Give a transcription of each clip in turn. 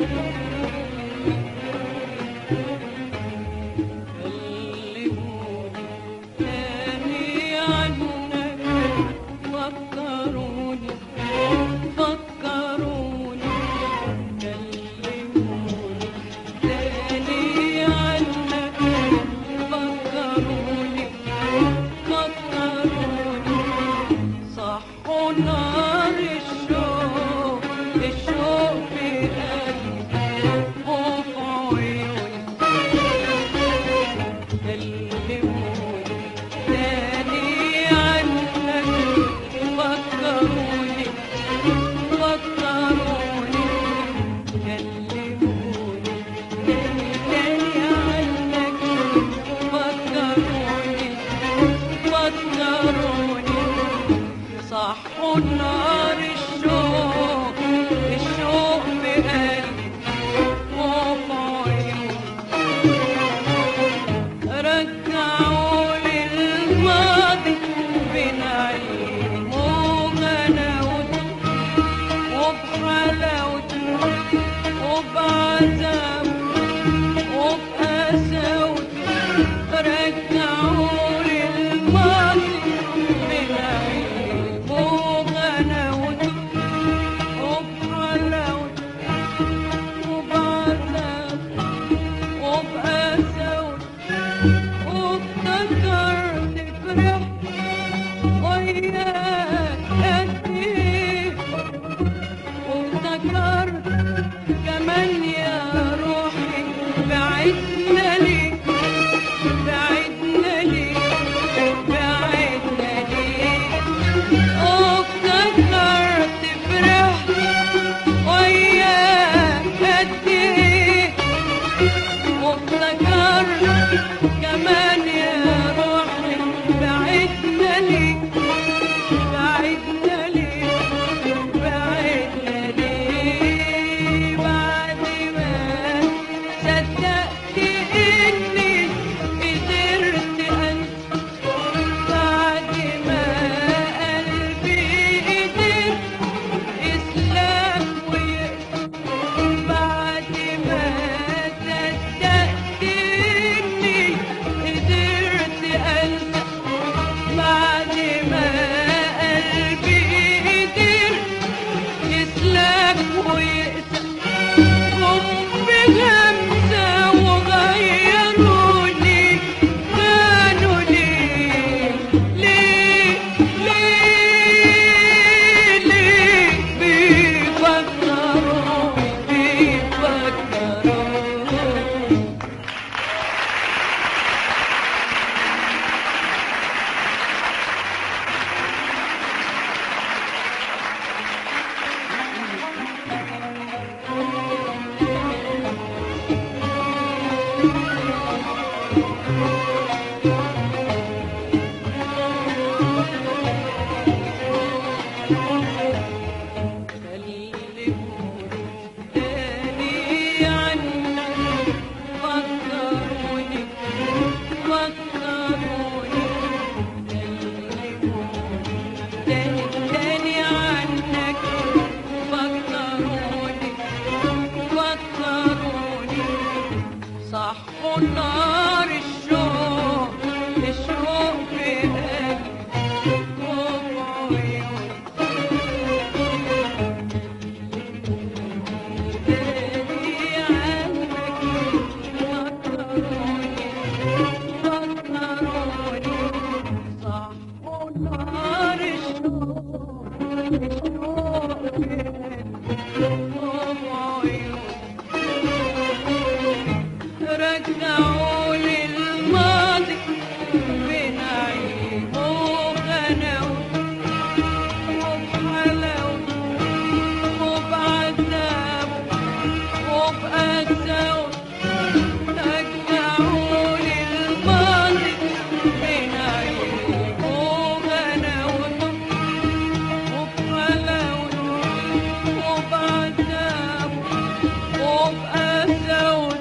كلموني تاني عنك فكروني فكروني كلموني تاني عنك فكروني فكروني صحوا نار الشوق الشوق في قلبي وفي عيوني كلموني تاني عنك فكروني فكروني كلموني تاني عنك فكروني فكروني صحوا نار الشوق الشوق بقلبي وفي عيوني رجعوا للماضي بنعيم وغناوته وبحلاوته وبعذابه وبقساوته رجعوا للماضي بنعيم وغناوته وبحلاوته وبعذابه وبقساوته وافتكرت فرحت وياك قد ايه وافتكرت كمان يا روحي بعدنا ليه بعدنا ليه بعدنا ليه وافتكرت فرحت وياك قد ايه وافتكرت كمان يا روحي بعدنا ليه بعدنا ليه بعدنا ليه بعد ما صدقت اني قدرت انسى بعد ما قلبي قدر يسلم ويقسى بعد ما صدقت اني قدرت انسى بعد ما قلبي قدر يسلم ويقسى هم بغمزة وغيروني كانوا ليه ليه ليه ليه بيفكروا بيفكروا كلموني تاني عنك فكروني فكروني كلموني تاني تاني عنك فكروني فكروني صحوا نار الشوق الشوق في قلبي وفي عيوني تاني عنك فكروني فكروني صحوا نار الشوق الشوق في قلبي وفي عيوني رجعوا للماضي بنعيم وغناوته وبحلاوته وبعذابه وبقساوته رجعوا للماضي بنعيم وغناوته وبحلاوته وبعذابه وبقساوته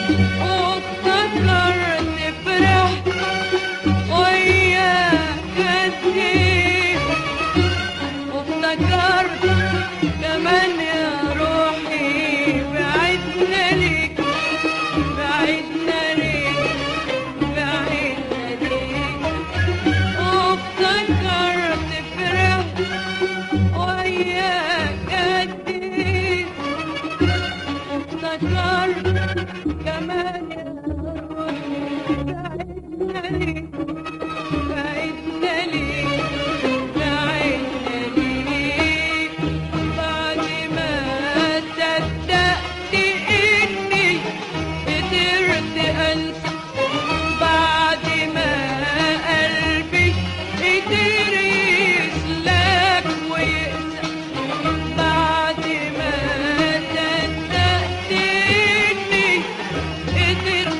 وافتكرت فرحت وياك قد ايه وافتكرت كمان يا روحي بعد افتكر كمان بعدنا ليه بعدنا ليه بعدنا ليه بعد ما صدقت اني قدرت انسى بعد ما قلبي قدر يسلك ويقسى بعد ما صدقت اني قدرت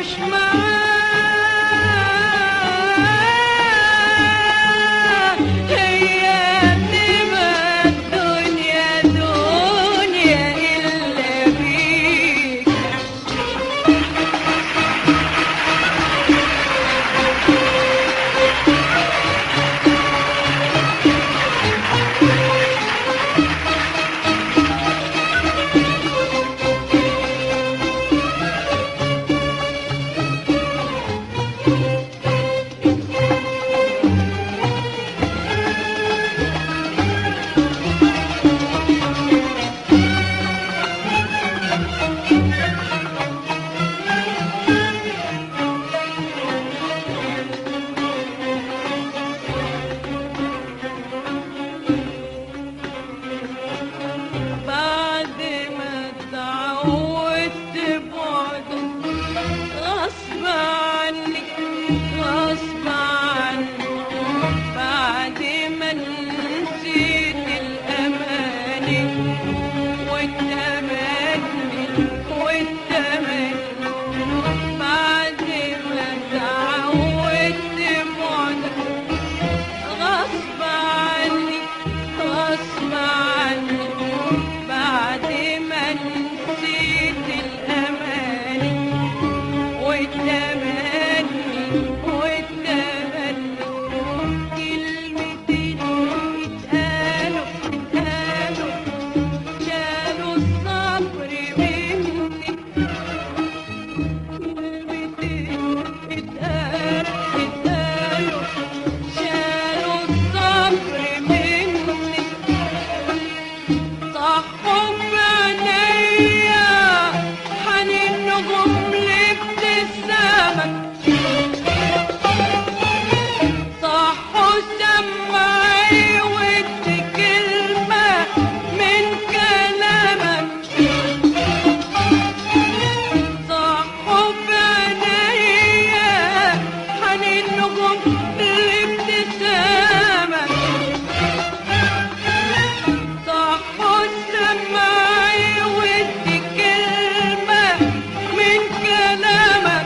معاه هي تبقى الدنيا دنيا إلا بيك بعد ما اتعودت بعدك غصب عني غصب عني بعد ما نسيت الأماني والتمني والتمني بعد ما اتعودت بعدك غصب عني غصب عني بعد ما نسيت الأماني والتمني والتمني كلمتين اتقالوا اتقالوا شالوا الصبر مني كلمتين اتقالوا اتقالوا شالوا الصبر مني صحوا بعينيا حنين نجوم لابتسامك صحوا سمعي ودي كلمة من كلامك صحوا بعينيا حنين نجوم لابتسامك صحوا سمعي ودي كلمة من كلامك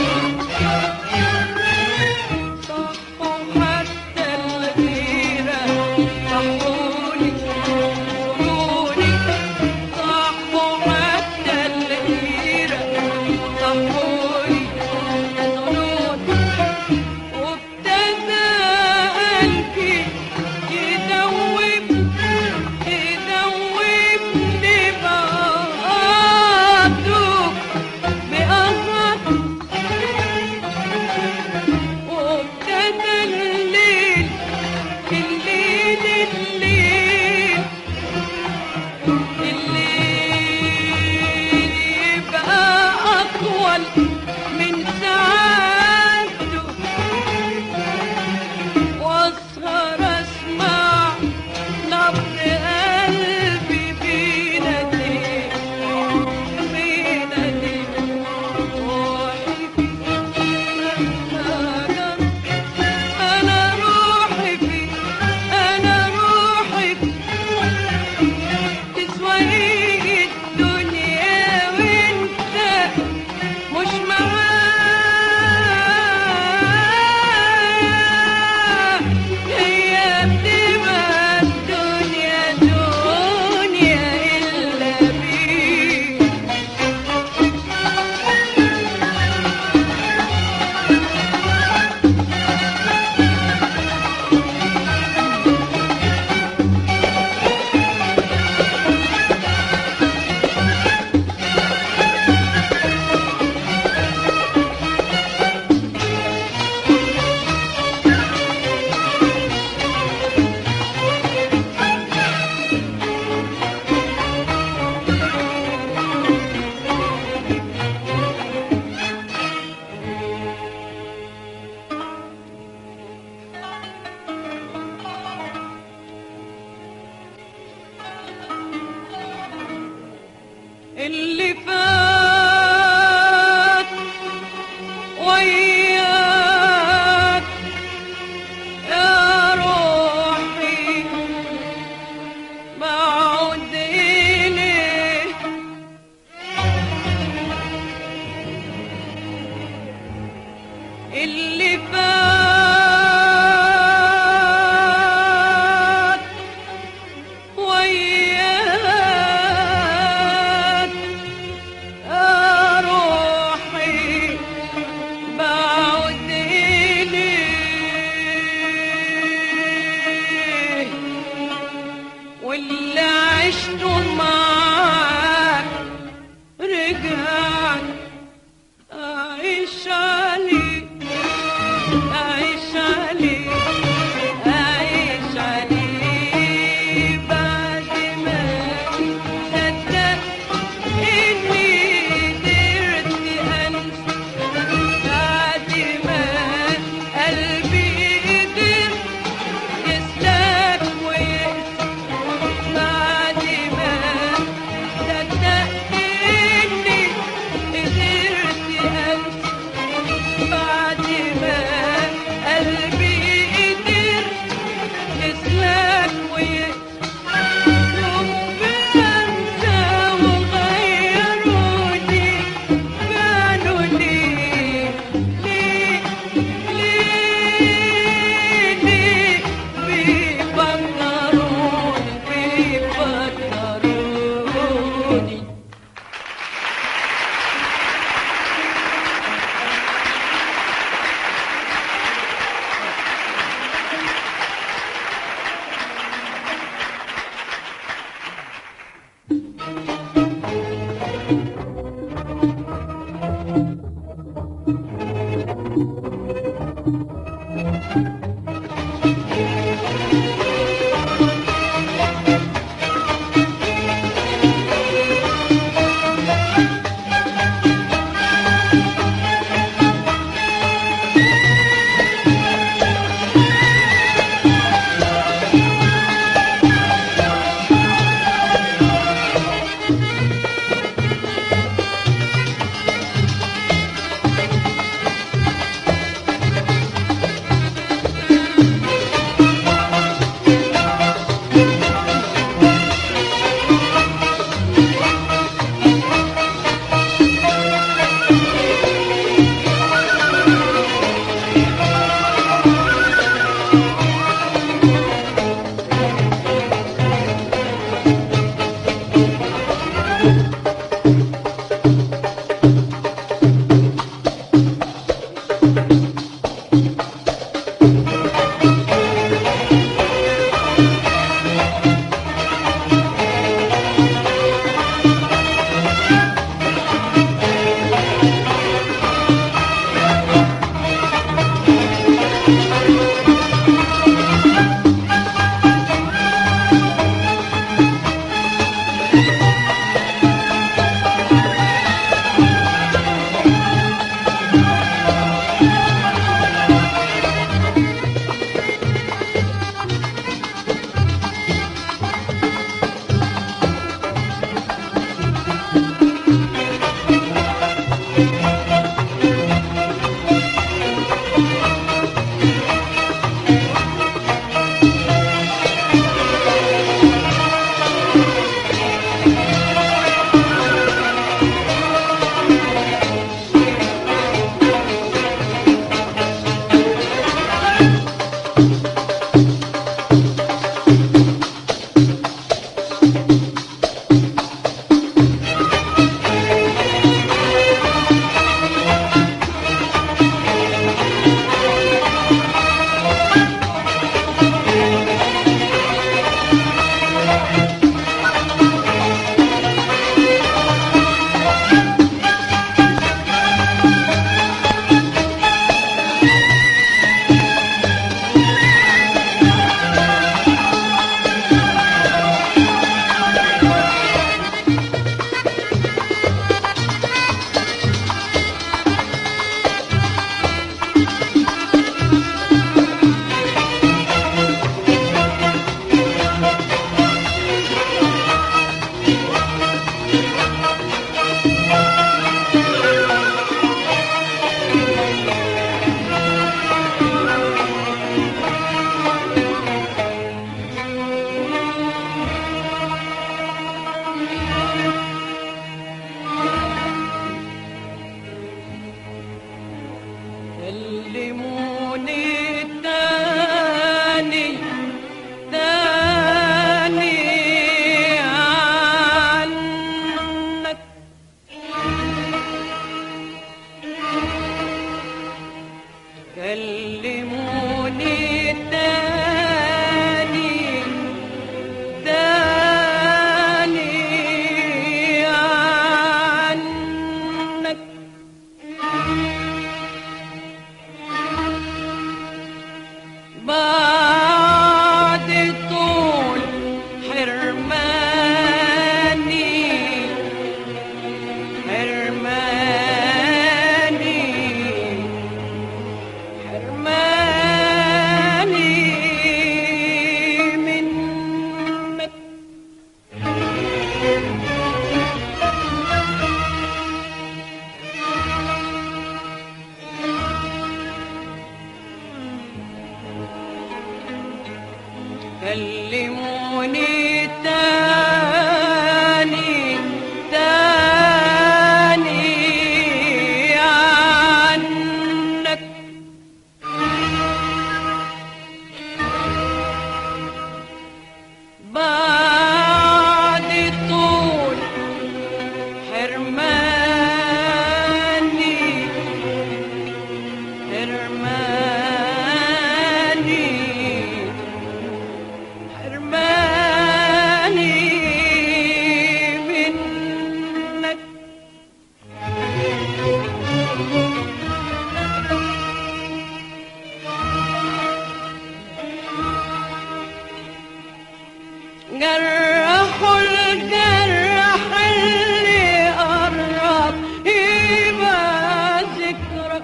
صحوا حتى الغيرة صحوني صحوني صحوا حتى الغيرة صحوني صحوني وابتدى قلبي يدوب يدوبني بقاته بقهر وابتدى الليل الليل الليل الليل يبقى أطول من ساعته واسهر اسمع نبض قلبي بينادي بينادي روحي فيك انا روحي فيك انا روحي فيك تسوى ايه الدنيا وانت مش معايا هي بتبقى الدنيا دنيا إلا بيك اللي فات وياك يا روحي بعد إليه كلموني تاني تاني عنك كلموني تاني تاني عنك بعد طول حرماني حرماني حرماني منك كلموني تاني تاني عنك بعد طول حرماني حرماني حرماني جرحوا الجرح اللي قرب يبقى ذكرى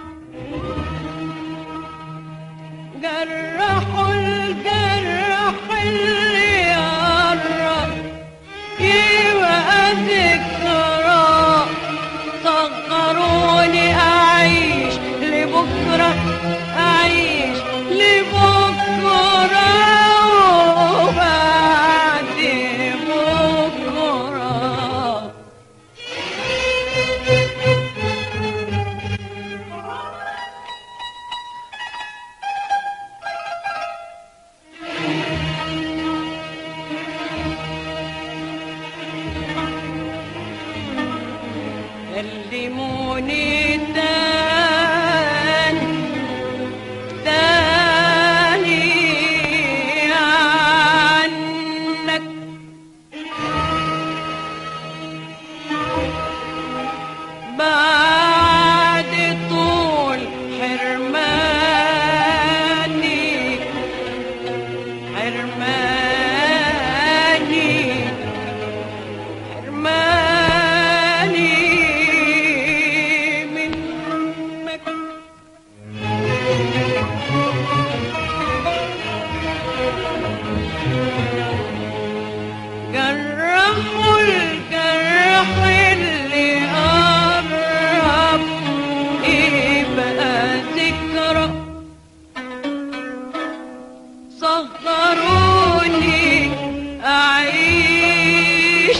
جرحوا الجرح اللي قرب يبقى ذكرى صغروني أعيش لبكرة أعيش لبكرة وبعد بكرة كلموني تاني تاني عنك بعد طول حرماني حرماني حرماني منك جرحوا الجرح اللي قرب يبقى ذكرى صغروني أعيش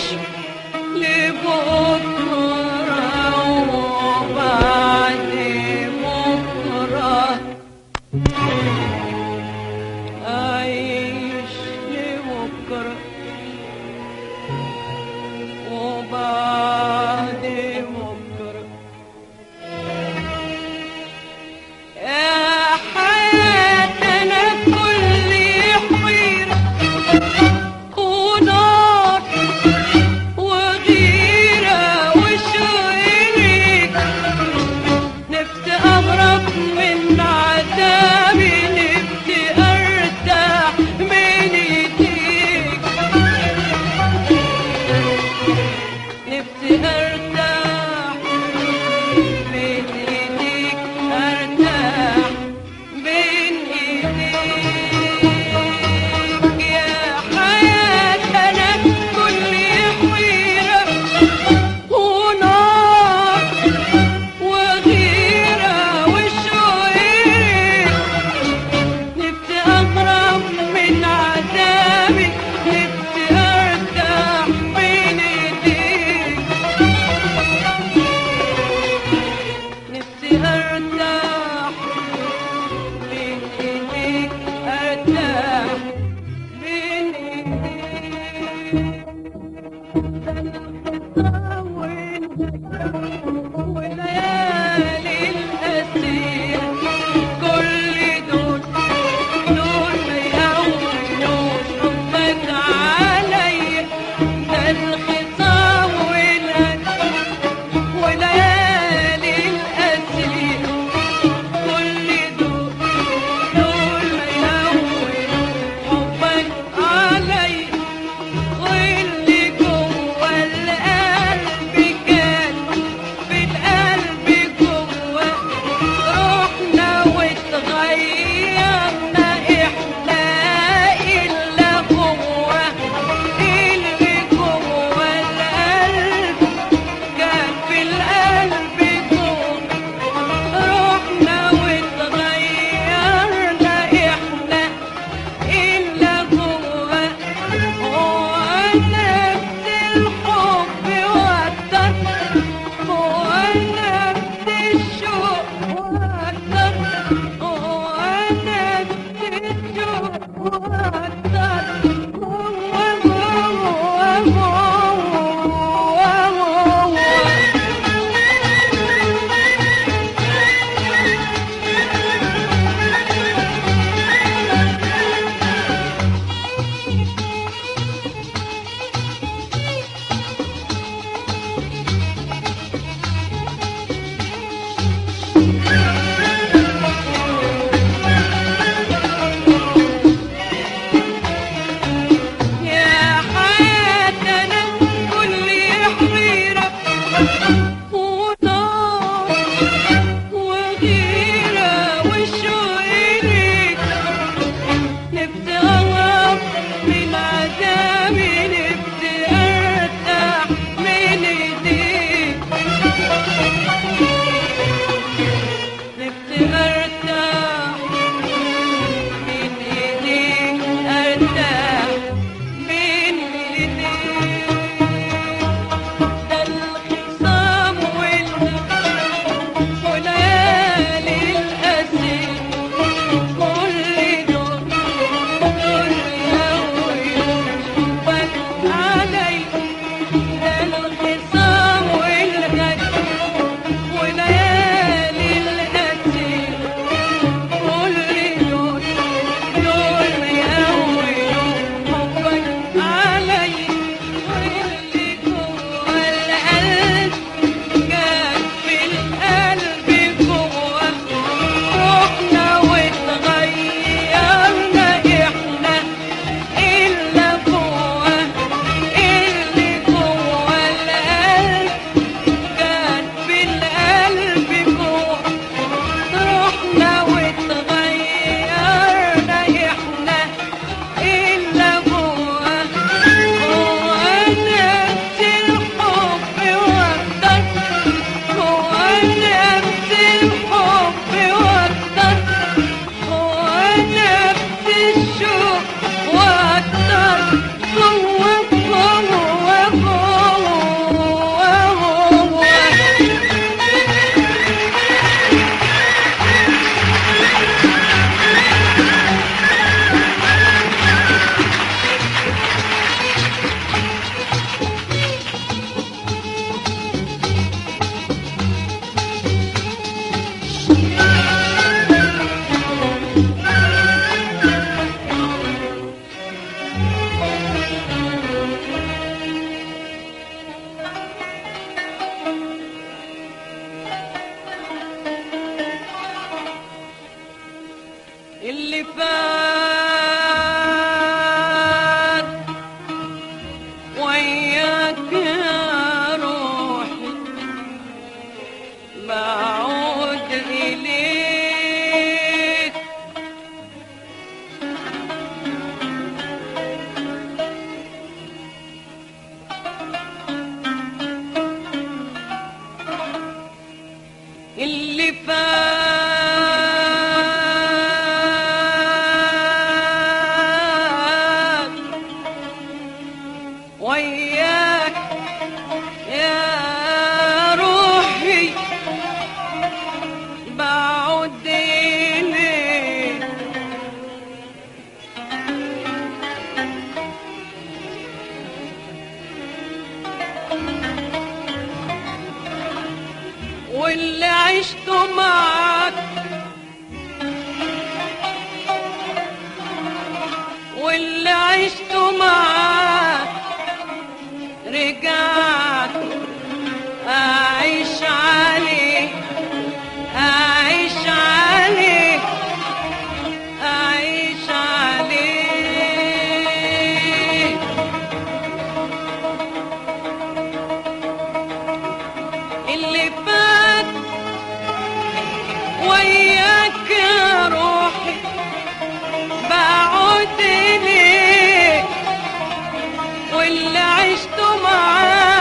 لبكرة وبعد بكرة أعيش لبكرة وبعد بكرة يا حياتنا كل حيرة ونار وغيرة وشويرك نفسي أهرب من عذاب وارتاح بين ايديك ده الخصام والغم وليالي الأسير كل دول دول يوم بك علي ده الخصام والغم وليالي الأسير كل دول دول يوم حبك علي واللي جوا القلب كان في القلب جوا روحنا واتغيرنا احنا إلا جوا اللي جوا القلب كان في القلب جوا روحنا واتغيرنا احنا إلا جوا جوا نفس الحب وأكتر جوا نفس الحب وأكتر جوا نفس الشوق وأكتر جوا جوا جوا اللي فات وياك يا روحي بعود إليك اللي فات وياك يا روحي بعد إليك واللي عشته معاك واللي عشته معاك رجعت أعيش عليه أعيش عليه أعيش عليه اللي فات وياك يا روحي بعود ليه واللي عشته معاك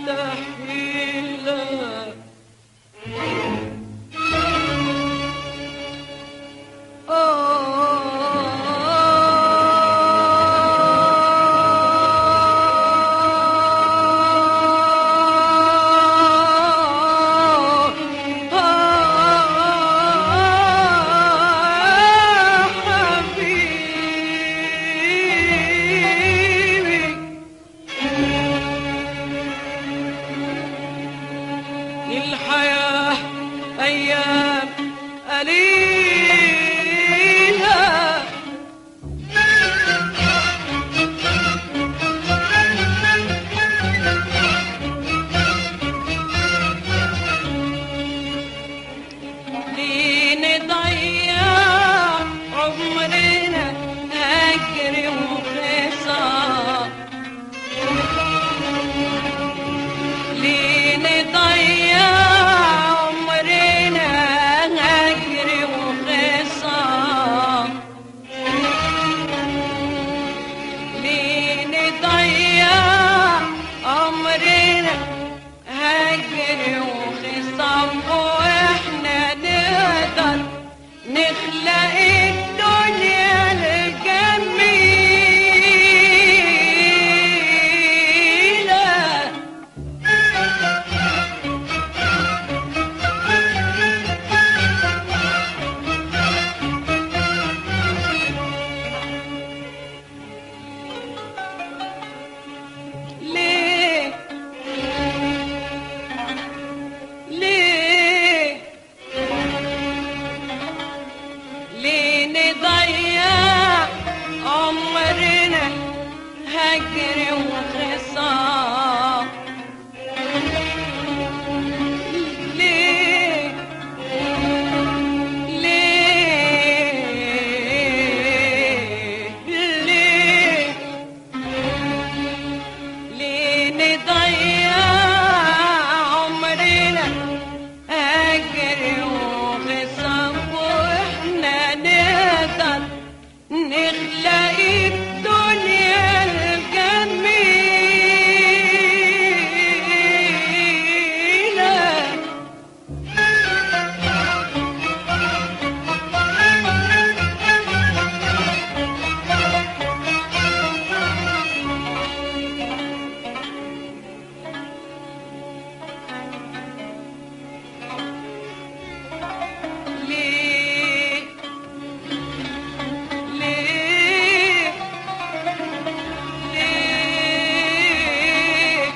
مستحيلة حبيبي الحياة أيام قليلة لنضيع عمرنا هجر وخصام لنضيع عمرنا هجر وخصام لنضيع عمرنا هجر وخصام واحنا نقدر نخلق الدنيا الجميلة ليه ليه ليه نضيع عمرنا هجر وخصام ليه ليه ليه لنضيع عمرنا أجر وخصام وإحنا نقدر نخلق الدنيا الجميلة ليه ليه ليه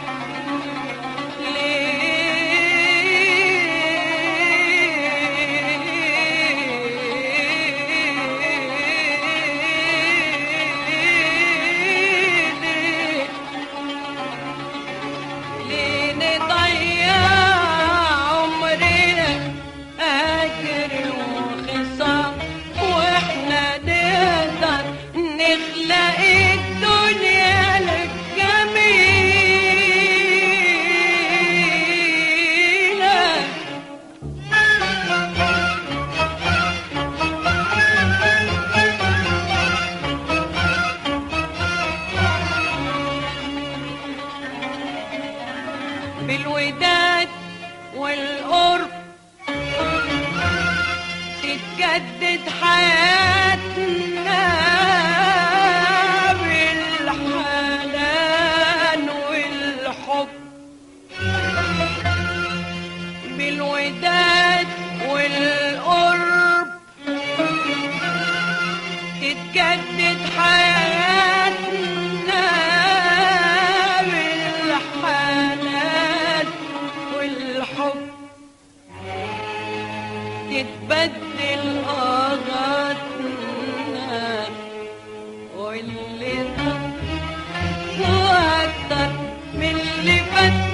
ليه لنضيع عمرنا أجر وخصام وإحنا نقدر نخلق الدنيا الجميلة بالوداد والقرب تتجدد حياتنا بالحنان والحب بالوداد والقرب تتجدد حياتنا بالحنان والحب تتبدل أغاتنا واللي ضل واكتر من اللي فات